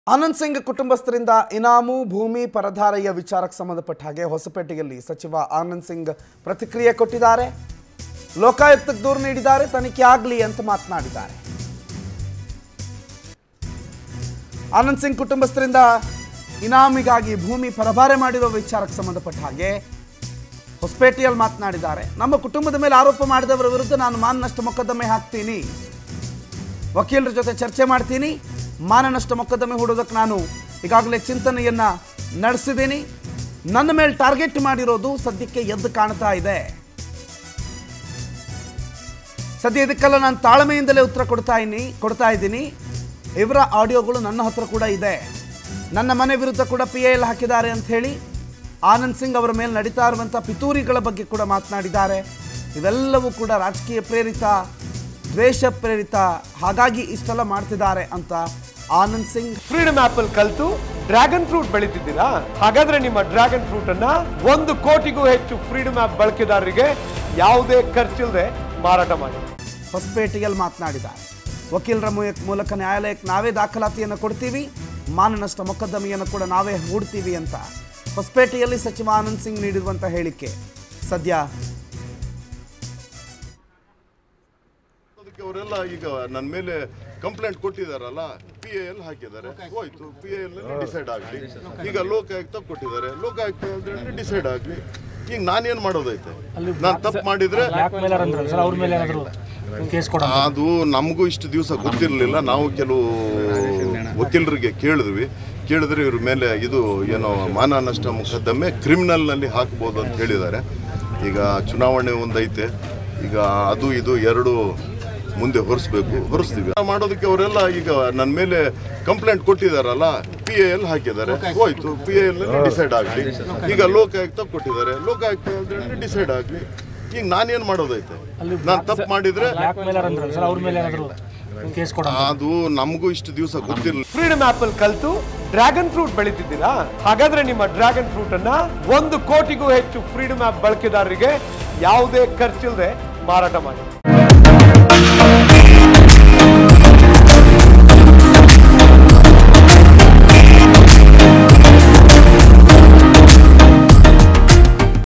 ಆನಂದ್ ಸಿಂಗ್ ಕುಟುಂಬಸ್ಥರಿಂದ ಇನಾಮು ಭೂಮಿ ಪರಧಾರೆಯ ವಿಚಾರಕ್ಕೆ ಸಂಬಂಧಪಟ್ಟ ಹಾಗೆ ಹೊಸಪೇಟೆಯಲ್ಲಿ ಸಚಿವ ಆನಂದ್ ಸಿಂಗ್ ಪ್ರತಿಕ್ರಿಯೆ ಕೊಟ್ಟಿದ್ದಾರೆ ಲೋಕಾಯುಕ್ತಕ್ಕೆ ದೂರು ನೀಡಿದ್ದಾರೆ ತನಿಖೆ ಆಗಲಿ ಅಂತ ಮಾತನಾಡಿದ್ದಾರೆ ಆನಂದ್ ಸಿಂಗ್ ಕುಟುಂಬಸ್ಥರಿಂದ ಇನಾಮಿಗಾಗಿ ಭೂಮಿ ಪರಭಾರೆ ಮಾಡಿರೋ ವಿಚಾರಕ್ಕೆ ಸಂಬಂಧಪಟ್ಟ ಹಾಗೆ ಹೊಸಪೇಟೆಯಲ್ಲಿ ಮಾತನಾಡಿದ್ದಾರೆ ನಮ್ಮ ಕುಟುಂಬದ ಮೇಲೆ ಆರೋಪ ಮಾಡಿದವರ ವಿರುದ್ಧ ನಾನು ಮಾನನಷ್ಟ ಮೊಕದ್ದಮೆ ಹಾಕ್ತೀನಿ ವಕೀಲರ ಜೊತೆ ಚರ್ಚೆ ಮಾಡ್ತೀನಿ ಮಾನನಷ್ಟ ಮೊಕದ್ದಮೆ ಹೂಡೋದಕ್ಕೆ ನಾನು ಈಗಾಗಲೇ ಚಿಂತನೆಯನ್ನ ನಡೆಸಿದ್ದೀನಿ ನನ್ನ ಮೇಲೆ ಟಾರ್ಗೆಟ್ ಮಾಡಿರೋದು ಸದ್ಯಕ್ಕೆ ಎದ್ದು ಕಾಣ್ತಾ ಇದೆ ಸದ್ಯ ಇದಕ್ಕೆಲ್ಲ ನಾನು ತಾಳ್ಮೆಯಿಂದಲೇ ಉತ್ತರ ಕೊಡ್ತಾ ಇದ್ದೀನಿ ಕೊಡ್ತಾ ಇದ್ದೀನಿ ಇವರ ಆಡಿಯೋಗಳು ನನ್ನ ಹತ್ರ ಕೂಡ ಇದೆ ನನ್ನ ಮನೆ ವಿರುದ್ಧ ಕೂಡ ಪಿ ಎಲ್ ಹಾಕಿದ್ದಾರೆ ಅಂತ ಹೇಳಿ ಆನಂದ್ ಸಿಂಗ್ ಅವರ ಮೇಲೆ ನಡೀತಾ ಇರುವಂಥ ಪಿತೂರಿಗಳ ಬಗ್ಗೆ ಕೂಡ ಮಾತನಾಡಿದ್ದಾರೆ ಇವೆಲ್ಲವೂ ಕೂಡ ರಾಜಕೀಯ ಪ್ರೇರಿತ ದ್ವೇಷ ಪ್ರೇರಿತ ಹಾಗಾಗಿ ಇಷ್ಟೆಲ್ಲ ಮಾಡ್ತಿದ್ದಾರೆ ಅಂತ ಆನಂದ್ ಸಿಂಗ್ ಫ್ರೀಡಮ್ ಆಪಲ್ ಕಲ್ತು ಡ್ರ್ಯಾಗನ್ ಫ್ರೂಟ್ ಬೆಳೀತಿದ್ದೀರಾ ಹಾಗಾದ್ರೆ ನಿಮ್ಮ ಡ್ರ್ಯಾಗನ್ ಫ್ರೂಟ್ ಅನ್ನ ಒಂದು ಕೋಟಿಗೂ ಹೆಚ್ಚು ಫ್ರೀಡಮ್ ಆಪ್ ಬಳಕೆದಾರರಿಗೆ ಯಾವುದೇ ಖರ್ಚಿಲ್ಲದೆ ಮಾರಾಟ ಮಾಡಿ ಹೊಸಪೇಟೆಯಲ್ಲಿ ಮಾತನಾಡಿದ್ದಾರೆ ವಕೀಲರ ಮೂ- ಮೂಲಕ ನ್ಯಾಯಾಲಯಕ್ಕೆ ನಾವೇ ದಾಖಲಾತಿಯನ್ನು ಕೊಡ್ತೀವಿ ಮಾನನಷ್ಟ ಮೊಕದ್ದಮೆಯನ್ನು ಕೂಡ ನಾವೇ ಹೂಡ್ತೀವಿ ಅಂತ ಹೊಸಪೇಟೆಯಲ್ಲಿ ಸಚಿವ ಆನಂದ್ ಸಿಂಗ್ ನೀಡಿರುವಂಥ ಹೇಳಿಕೆ ಸದ್ಯ ಅದಕ್ಕೆ ಅವರೆಲ್ಲ ಈಗ ನನ್ನ ಮೇಲೆ ಕಂಪ್ಲೇಂಟ್ ಕೊಟ್ಟಿದಾರಲ್ಲ ಪಿ ಎ ಎಲ್ ಹಾಕಿದ್ದಾರೆ ಹೋಯ್ತು ಪಿ ಎ ಎಲ್ ಡಿಸೈಡ್ ಆಗಲಿ ಈಗ ಲೋಕಾಯುಕ್ತ ಕೊಟ್ಟಿದ್ದಾರೆ ಲೋಕಾಯುಕ್ತ ಡಿಸೈಡ್ ಆಗಲಿ ಈಗ ನಾನೇನು ಮಾಡೋದೈತೆ ನಾನು ತಪ್ಪು ಮಾಡಿದ್ರೆ ಬ್ಲ್ಯಾಕ್ ಮೇಲರ್ ಅಂದ್ರಲ್ಲ ಸರ್ ಅವ್ರ ಮೇಲೆ ಏನಾದ್ರು ಕೇಸ್ ಕೊಡ ಅದು ನಮಗೂ ಇಷ್ಟು ದಿವಸ ಗೊತ್ತಿರಲಿಲ್ಲ ನಾವು ಕೆಲವು ವಕೀಲರಿಗೆ ಕೇಳಿದ್ವಿ ಕೇಳಿದ್ರೆ ಇವ್ರ ಮೇಲೆ ಇದು ಏನೋ ಮಾನನಷ್ಟ ಮೊಕದ್ದಮೆ ಕ್ರಿಮಿನಲ್ನಲ್ಲಿ ಹಾಕ್ಬೋದು ಅಂತ ಹೇಳಿದ್ದಾರೆ ಈಗ ಚುನಾವಣೆ ಒಂದೈತೆ ಈಗ ಅದು ಇದು ಎರಡು ಮುಂದೆ ಹೊರಿಸ್ಬೇಕು ಹೊರಿಸ್ತೀವಿ ಮಾಡೋದಕ್ಕೆ ಅವರೆಲ್ಲ ಈಗ ನನ್ನ ಮೇಲೆ ಕಂಪ್ಲೇಂಟ್ ಕೊಟ್ಟಿದ್ದಾರಲ್ಲ ಪಿ ಎ ಎಲ್ ಹಾಕಿದ್ದಾರೆ ಹೋಯ್ತು ಪಿ ಎ ಎಲ್ ಡಿಸೈಡ್ ಆಗಲಿ ಈಗ ಲೋಕಾಯುಕ್ತ ಕೊಟ್ಟಿದ್ದಾರೆ ಲೋಕಾಯುಕ್ತ ಡಿಸೈಡ್ ಆಗಲಿ ಈಗ ನಾನೇನು ಮಾಡೋದೈತೆ ನಾನು ತಪ್ಪು ಮಾಡಿದ್ರೆ ಬ್ಲ್ಯಾಕ್ ಮೇಲರ್ ಅಂದ್ರಲ್ಲ ಸರ್ ಅವ್ರ ಮೇಲೆ ಏನಾದ್ರು ಕೇಸ್ ಕೊಡ ಅದು ನಮಗೂ ಇಷ್ಟು ದಿವಸ ಗೊತ್ತಿರಲಿಲ್ಲ ಫ್ರೀಡಮ್ ಆಪಲ್ ಕಲ್ತು ಡ್ರ್ಯಾಗನ್ ಫ್ರೂಟ್ ಬೆಳೀತಿದ್ದೀರಾ ಹಾಗಾದ್ರೆ ನಿಮ್ಮ ಡ್ರ್ಯಾಗನ್ ಫ್ರೂಟ್ ಅನ್ನ ಒಂದು ಕೋಟಿಗೂ ಹೆಚ್ಚು ಫ್ರೀಡಮ್ ಆಪ್ ಬಳಕೆದಾರರಿಗೆ ಯಾವುದೇ ಖರ್ಚಿಲ್ಲದೆ ಮಾರಾಟ ಮಾಡಿ